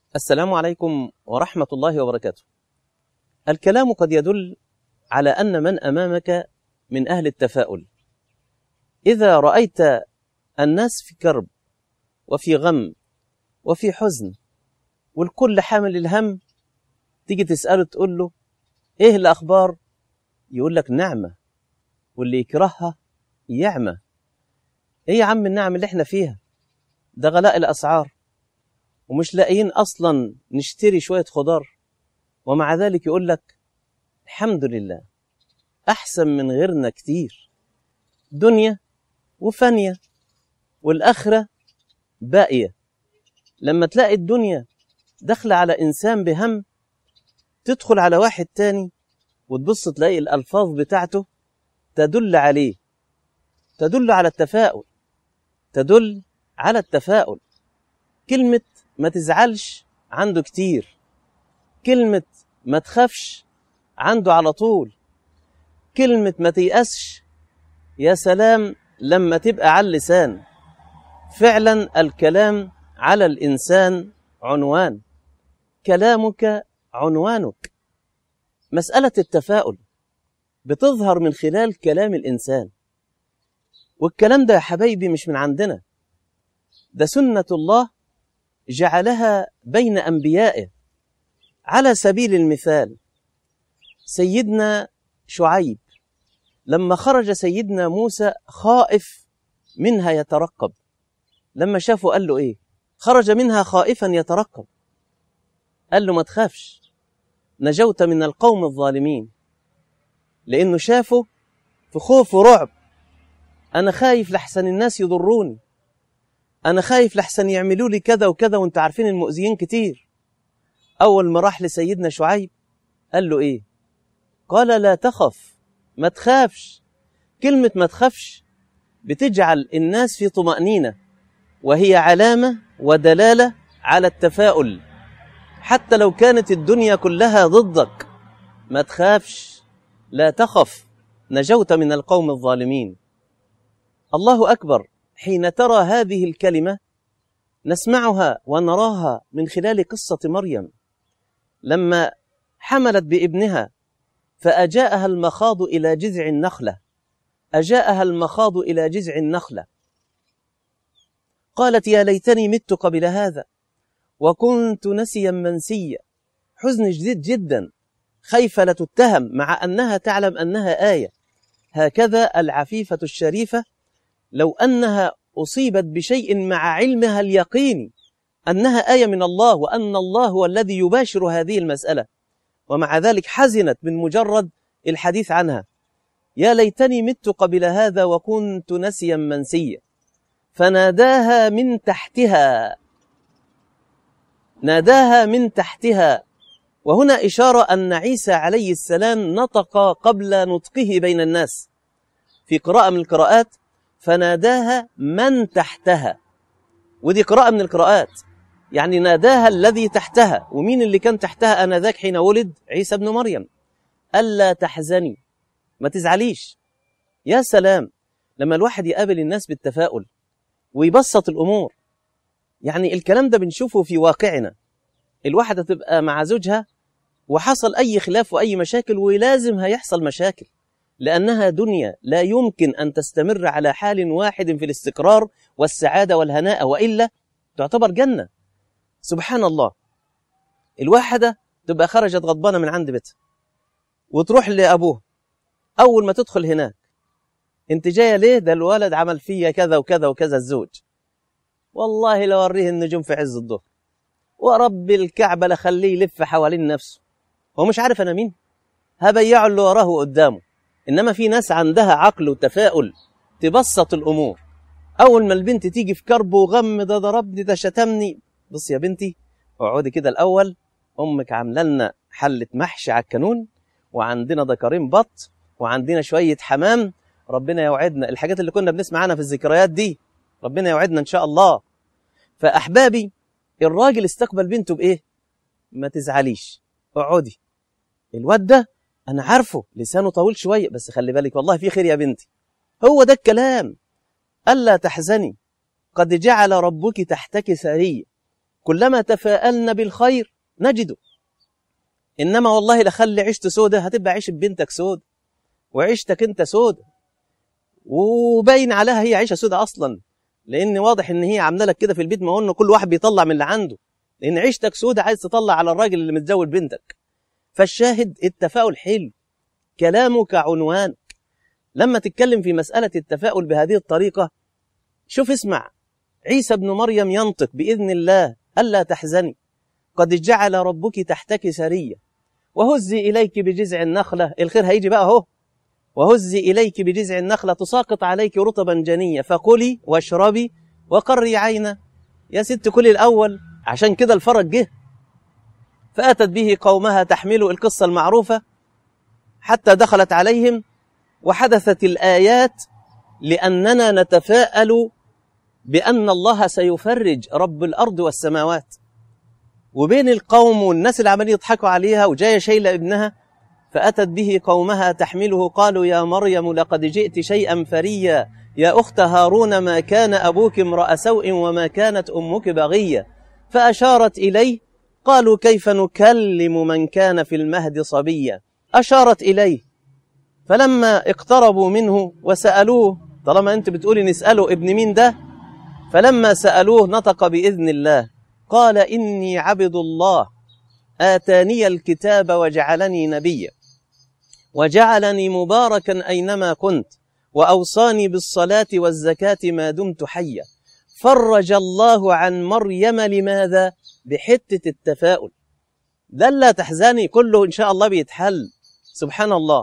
السلام عليكم ورحمة الله وبركاته. الكلام قد يدل على أن من أمامك من أهل التفاؤل. إذا رأيت الناس في كرب وفي غم وفي حزن والكل حامل الهم تيجي تسأله تقول له إيه الأخبار؟ يقول لك نعمة واللي يكرهها يعمى. إيه يا عم النعم اللي إحنا فيها؟ ده غلاء الأسعار ومش لاقيين اصلا نشتري شويه خضار ومع ذلك يقول لك الحمد لله احسن من غيرنا كتير دنيا وفانيه والاخره باقيه لما تلاقي الدنيا داخله على انسان بهم تدخل على واحد تاني وتبص تلاقي الالفاظ بتاعته تدل عليه تدل على التفاؤل تدل على التفاؤل كلمه ما تزعلش عنده كتير كلمة ما تخافش عنده على طول كلمة ما تيأسش يا سلام لما تبقى على اللسان فعلا الكلام على الإنسان عنوان كلامك عنوانك مسألة التفاؤل بتظهر من خلال كلام الإنسان والكلام ده يا حبايبي مش من عندنا ده سنة الله جعلها بين انبيائه على سبيل المثال سيدنا شعيب لما خرج سيدنا موسى خائف منها يترقب لما شافه قال له ايه خرج منها خائفا يترقب قال له ما تخافش نجوت من القوم الظالمين لانه شافه في خوف ورعب انا خايف لحسن الناس يضروني انا خايف لحسن يعملوا لي كذا وكذا وانت عارفين المؤذيين كتير اول ما راح لسيدنا شعيب قال له ايه قال لا تخف ما تخافش كلمه ما تخافش بتجعل الناس في طمانينه وهي علامه ودلاله على التفاؤل حتى لو كانت الدنيا كلها ضدك ما تخافش لا تخف نجوت من القوم الظالمين الله اكبر حين ترى هذه الكلمة نسمعها ونراها من خلال قصة مريم لما حملت بابنها فأجاءها المخاض إلى جذع النخلة أجاءها المخاض إلى جذع النخلة قالت يا ليتني مت قبل هذا وكنت نسيا منسيا حزن جديد جدا خايفة لتتهم مع أنها تعلم أنها آية هكذا العفيفة الشريفة لو انها اصيبت بشيء مع علمها اليقيني انها ايه من الله وان الله هو الذي يباشر هذه المساله ومع ذلك حزنت من مجرد الحديث عنها يا ليتني مت قبل هذا وكنت نسيا منسيا فناداها من تحتها ناداها من تحتها وهنا اشاره ان عيسى عليه السلام نطق قبل نطقه بين الناس في قراءه من القراءات فناداها من تحتها ودي قراءة من القراءات يعني ناداها الذي تحتها ومين اللي كان تحتها آنذاك حين ولد عيسى ابن مريم ألا تحزني ما تزعليش يا سلام لما الواحد يقابل الناس بالتفاؤل ويبسط الأمور يعني الكلام ده بنشوفه في واقعنا الواحدة تبقى مع زوجها وحصل أي خلاف وأي مشاكل ولازم هيحصل مشاكل لأنها دنيا لا يمكن أن تستمر على حال واحد في الاستقرار والسعادة والهناء وإلا تعتبر جنة سبحان الله الواحدة تبقى خرجت غضبانة من عند بيتها وتروح لأبوه أول ما تدخل هناك أنت جاية ليه ده الولد عمل فيا كذا وكذا وكذا الزوج والله لو أوريه النجوم في عز الظهر ورب الكعبة لخليه يلف حوالين نفسه هو مش عارف أنا مين هبيعه اللي وراه قدامه انما في ناس عندها عقل وتفاؤل تبسط الامور اول ما البنت تيجي في كرب وغم ده ضربني ده شتمني بص يا بنتي اقعدي كده الاول امك عامله لنا حله محشي على الكانون وعندنا دكارين بط وعندنا شويه حمام ربنا يوعدنا الحاجات اللي كنا بنسمع عنها في الذكريات دي ربنا يوعدنا ان شاء الله فاحبابي الراجل استقبل بنته بايه ما تزعليش اقعدي الواد ده انا عارفه لسانه طويل شويه بس خلي بالك والله في خير يا بنتي هو ده الكلام الا تحزني قد جعل ربك تحتك سريا كلما تفاءلنا بالخير نجده إنما والله لخلي عيشته سودة هتبقى عيشة بنتك سود وعيشتك أنت سود وباين عليها هي عيشة سودة أصلا لأن واضح إن هي عاملة لك كده في البيت ما هو إنه كل واحد بيطلع من اللي عنده لأن عيشتك سودة عايز تطلع على الراجل اللي متزوج بنتك فالشاهد التفاؤل حلو كلامك عنوان لما تتكلم في مسألة التفاؤل بهذه الطريقة شوف اسمع عيسى ابن مريم ينطق بإذن الله ألا تحزني قد جعل ربك تحتك سرية وهزي إليك بجذع النخلة الخير هيجي بقى اهو وهزي إليك بجذع النخلة تساقط عليك رطبا جنيا فكلي واشربي وقري عينا يا ست كلي الأول عشان كده الفرج جه فأتت به قومها تحمل القصة المعروفة حتى دخلت عليهم وحدثت الآيات لأننا نتفاءل بأن الله سيفرج رب الأرض والسماوات وبين القوم والناس اللي عمالين يضحكوا عليها وجايه شايله ابنها فاتت به قومها تحمله قالوا يا مريم لقد جئت شيئا فريا يا اخت هارون ما كان ابوك امرا سوء وما كانت امك بغيه فاشارت اليه قالوا كيف نكلم من كان في المهد صبيا اشارت اليه فلما اقتربوا منه وسالوه طالما انت بتقولي نساله ابن مين ده فلما سالوه نطق باذن الله قال إني عبد الله آتاني الكتاب وجعلني نبيا وجعلني مباركا أينما كنت وأوصاني بالصلاة والزكاة ما دمت حيا فرج الله عن مريم لماذا؟ بحتة التفاؤل ده لا تحزني كله إن شاء الله بيتحل سبحان الله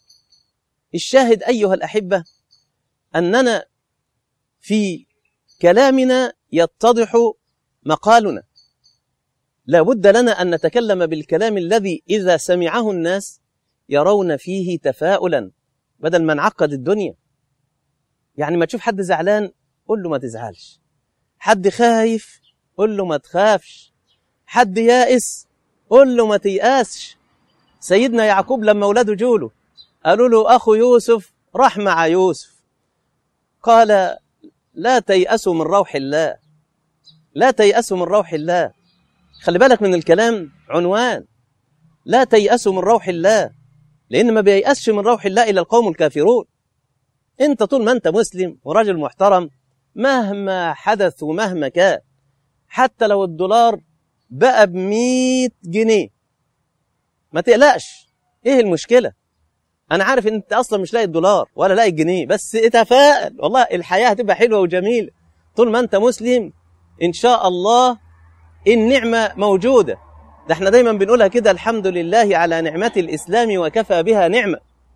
الشاهد أيها الأحبة أننا في كلامنا يتضح مقالنا لا بد لنا أن نتكلم بالكلام الذي إذا سمعه الناس يرون فيه تفاؤلا بدل ما نعقد الدنيا يعني ما تشوف حد زعلان قل له ما تزعلش حد خايف قل له ما تخافش حد يائس قل له ما تيأسش سيدنا يعقوب لما اولاده جوله قالوا له اخو يوسف راح مع يوسف قال لا تيأسوا من روح الله لا تيأسوا من روح الله خلي بالك من الكلام عنوان لا تيأسوا من روح الله لأن ما بييأسش من روح الله إلا القوم الكافرون أنت طول ما أنت مسلم وراجل محترم مهما حدث ومهما كان حتى لو الدولار بقى بمية جنيه ما تقلقش ايه المشكلة انا عارف ان انت اصلا مش لاقي الدولار ولا لاقي الجنيه بس اتفائل والله الحياة هتبقى حلوة وجميلة طول ما انت مسلم ان شاء الله النعمة موجودة ده احنا دايما بنقولها كده الحمد لله على نعمة الإسلام وكفى بها نعمة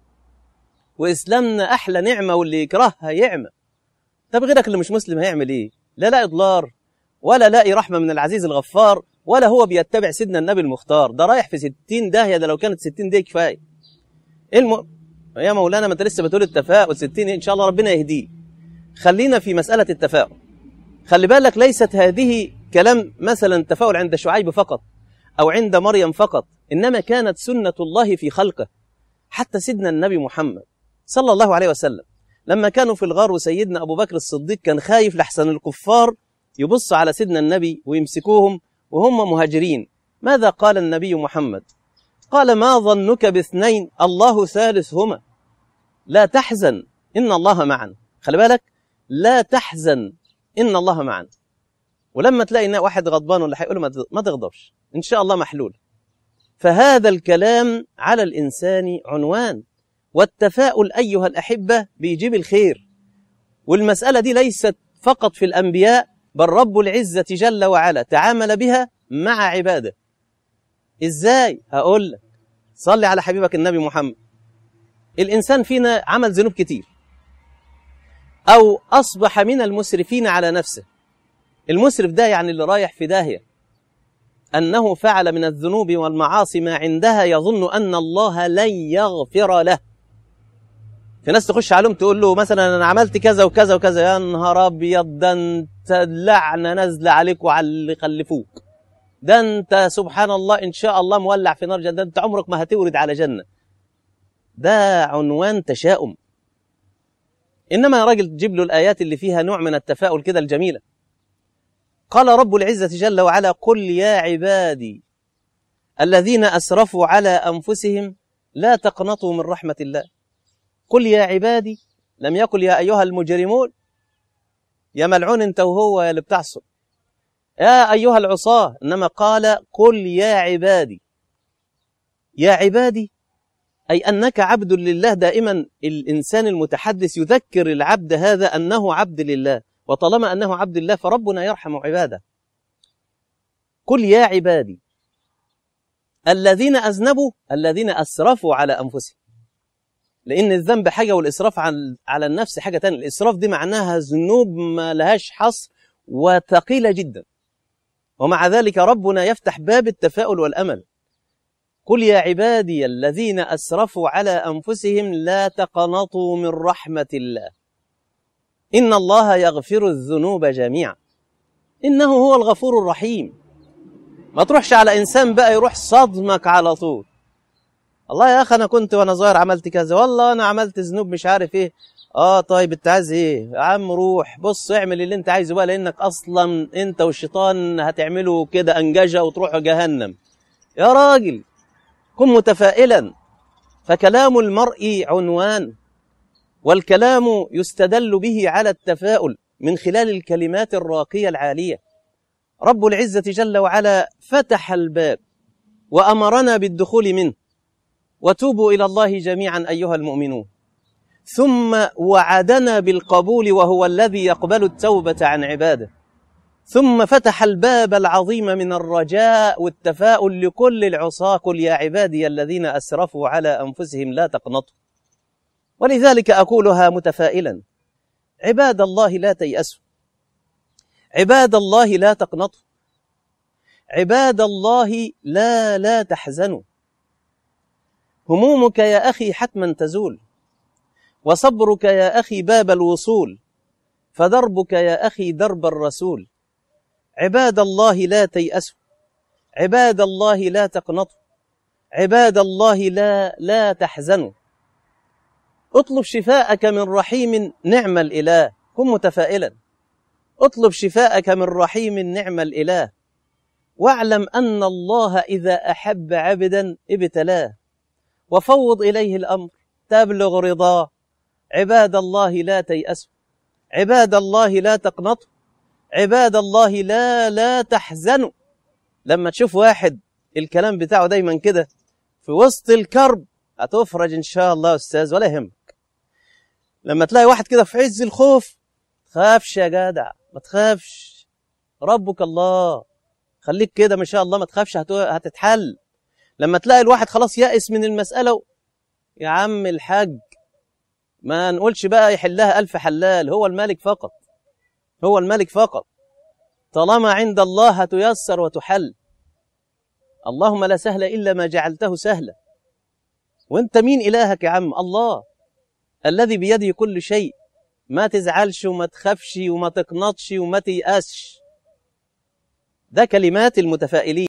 وإسلامنا أحلى نعمة واللي يكرهها يعمى طب غيرك اللي مش مسلم هيعمل إيه لا لاقي دولار ولا لاقي رحمة من العزيز الغفار ولا هو بيتبع سيدنا النبي المختار ده رايح في ستين داهية ده لو كانت ستين دي كفاية الم... يا مولانا ما انت لسه بتقول التفاؤل ستين إن شاء الله ربنا يهديه خلينا في مسألة التفاؤل خلي بالك ليست هذه كلام مثلا تفاؤل عند شعيب فقط أو عند مريم فقط إنما كانت سنة الله في خلقه حتى سيدنا النبي محمد صلى الله عليه وسلم لما كانوا في الغار وسيدنا أبو بكر الصديق كان خايف لحسن الكفار يبص على سيدنا النبي ويمسكوهم وهم مهاجرين ماذا قال النبي محمد قال ما ظنك باثنين الله ثالثهما لا تحزن إن الله معنا خلي بالك لا تحزن إن الله معنا ولما تلاقي واحد غضبان ولا هيقول ما تغضبش إن شاء الله محلول فهذا الكلام على الإنسان عنوان والتفاؤل أيها الأحبة بيجيب الخير والمسألة دي ليست فقط في الأنبياء بل رب العزة جل وعلا تعامل بها مع عباده إزاي؟ هقول لك صلي على حبيبك النبي محمد الإنسان فينا عمل ذنوب كتير أو أصبح من المسرفين على نفسه المسرف ده يعني اللي رايح في داهية أنه فعل من الذنوب والمعاصي ما عندها يظن أن الله لن يغفر له في ناس تخش عليهم تقول له مثلا أنا عملت كذا وكذا وكذا يا نهار أبيض ده أنت لعنة نازلة عليك وعلى اللي خلفوك ده أنت سبحان الله إن شاء الله مولع في نار جنة أنت عمرك ما هتورد على جنة ده عنوان تشاؤم إنما يا راجل تجيب له الآيات اللي فيها نوع من التفاؤل كده الجميلة قال رب العزة جل وعلا قل يا عبادي الذين أسرفوا على أنفسهم لا تقنطوا من رحمة الله قل يا عبادي لم يقل يا أيها المجرمون يا ملعون انت وهو يا اللي بتعصر يا أيها العصاة إنما قال قل يا عبادي يا عبادي أي أنك عبد لله دائما الإنسان المتحدث يذكر العبد هذا أنه عبد لله وطالما أنه عبد الله فربنا يرحم عباده قل يا عبادي الذين أذنبوا الذين أسرفوا على أنفسهم لأن الذنب حاجة والإسراف على النفس حاجة تانية الإسراف دي معناها ذنوب ما لهاش حصر وثقيلة جدا ومع ذلك ربنا يفتح باب التفاؤل والأمل قل يا عبادي الذين أسرفوا على أنفسهم لا تقنطوا من رحمة الله إن الله يغفر الذنوب جميعا إنه هو الغفور الرحيم ما تروحش على إنسان بقى يروح صدمك على طول الله يا أخي أنا كنت وأنا صغير عملت كذا والله أنا عملت ذنوب مش عارف إيه آه طيب أنت عايز إيه يا عم روح بص اعمل اللي أنت عايزه بقى لأنك أصلا أنت والشيطان هتعملوا كده أنججة وتروحوا جهنم يا راجل كن متفائلا فكلام المرء عنوان والكلام يستدل به على التفاؤل من خلال الكلمات الراقية العالية رب العزة جل وعلا فتح الباب وأمرنا بالدخول منه وتوبوا إلى الله جميعا أيها المؤمنون ثم وعدنا بالقبول وهو الذي يقبل التوبة عن عباده ثم فتح الباب العظيم من الرجاء والتفاؤل لكل العصاة قل يا عبادي الذين أسرفوا على أنفسهم لا تقنطوا ولذلك أقولها متفائلا عباد الله لا تيأسوا عباد الله لا تقنطوا عباد الله لا لا تحزنوا همومك يا أخي حتما تزول وصبرك يا أخي باب الوصول فدربك يا أخي درب الرسول عباد الله لا تيأسوا عباد الله لا تقنطوا عباد الله لا لا تحزنوا اطلب شفاءك من رحيم نعم الإله كن متفائلا اطلب شفاءك من رحيم نعم الإله واعلم أن الله إذا أحب عبدا ابتلاه وفوض إليه الأمر تبلغ رضاه عباد الله لا تيأسوا عباد الله لا تقنطوا عباد الله لا لا تحزنوا لما تشوف واحد الكلام بتاعه دايما كده في وسط الكرب هتفرج ان شاء الله يا استاذ ولا يهمك لما تلاقي واحد كده في عز الخوف تخافش يا جدع ما تخافش ربك الله خليك كده ما شاء الله ما تخافش هتتحل لما تلاقي الواحد خلاص يائس من المسألة يا عم الحاج ما نقولش بقى يحلها ألف حلال هو الملك فقط هو الملك فقط طالما عند الله هتيسر وتحل اللهم لا سهل إلا ما جعلته سهلا وانت مين إلهك يا عم الله الذي بيده كل شيء ما تزعلش وما تخافش وما تقنطش وما تيأسش ده كلمات المتفائلين